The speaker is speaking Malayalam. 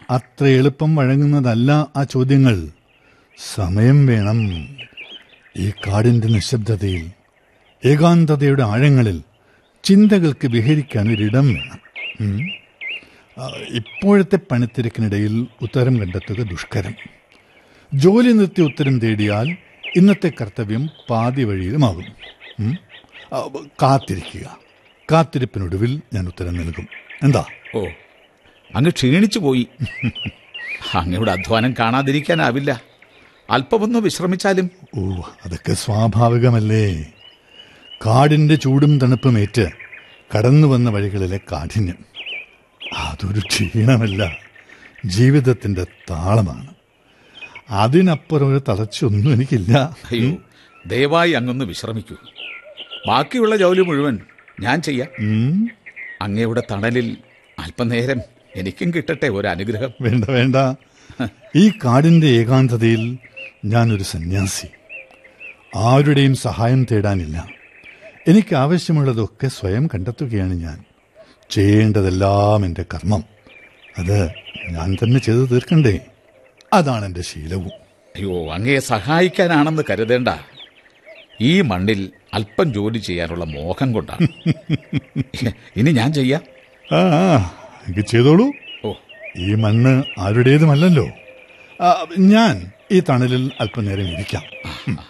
അത്ര എളുപ്പം വഴങ്ങുന്നതല്ല ആ ചോദ്യങ്ങൾ സമയം വേണം ഈ കാടിന്റെ നിശബ്ദതയിൽ ഏകാന്തതയുടെ ആഴങ്ങളിൽ ചിന്തകൾക്ക് വിഹരിക്കാൻ ഒരിടം വേണം ഉം. ആ, ഇപ്പോഴത്തെ പണിത്തിരക്കിനിടയിൽ ഉത്തരം കണ്ടെത്തുക ദുഷ്കരം ജോലി നിർത്തി ഉത്തരം തേടിയാൽ ഇന്നത്തെ കർത്തവ്യം പാതി വഴിയിലുമാകും ഉം. ആ, കാത്തിരിക്കുക കാത്തിരിപ്പിനൊടുവിൽ ഞാൻ ഉത്തരം നൽകും എന്താ ഓ അങ്ങ് ക്ഷീണിച്ചു പോയി അങ്ങയുടെ അധ്വാനം കാണാതിരിക്കാനാവില്ല അല്പമൊന്ന് വിശ്രമിച്ചാലും ഓ അതൊക്കെ സ്വാഭാവികമല്ലേ കാടിന്റെ ചൂടും തണുപ്പുമേറ്റ് കടന്നു വന്ന വഴികളിലെ കാഠിന്യം അതൊരു ക്ഷീണമല്ല ജീവിതത്തിന്റെ താളമാണ് അതിനപ്പുറം ഒരു തളർച്ചയൊന്നും എനിക്കില്ല അയ്യോ ദയവായി അങ്ങൊന്ന് വിശ്രമിക്കൂ ബാക്കിയുള്ള ജോലി മുഴുവൻ ഞാൻ ചെയ്യാം ഉം, അങ്ങയുടെ തണലിൽ അല്പനേരം എനിക്കും കിട്ടട്ടെ ഒരു അനുഗ്രഹം വേണ്ട വേണ്ട ഈ കാടിന്റെ ഏകാന്തതയിൽ ഞാനൊരു സന്യാസി ആരുടെയും സഹായം തേടാനില്ല എനിക്ക് ആവശ്യമുള്ളതൊക്കെ സ്വയം കണ്ടെത്തുകയാണ് ഞാൻ ചെയ്യേണ്ടതെല്ലാം എൻ്റെ കർമ്മം അത് ഞാൻ തന്നെ ചെയ്തു തീർക്കണ്ടേ അതാണ് എൻ്റെ ശീലവും അയ്യോ അങ്ങയെ സഹായിക്കാനാണെന്ന് കരുതേണ്ട ഈ മണ്ണിൽ അല്പം ജോലി ചെയ്യാനുള്ള മോഹം കൊണ്ടാണ് ഇനി ഞാൻ ചെയ്യാം ആ ആ, എങ്കിൽ ചെയ്തോളൂ ഓ ഈ മണ്ണ് ആരുടേതുമല്ലല്ലോ ആ, ഞാൻ ഈ തണലിൽ അല്പനേരം ഇരിക്കാം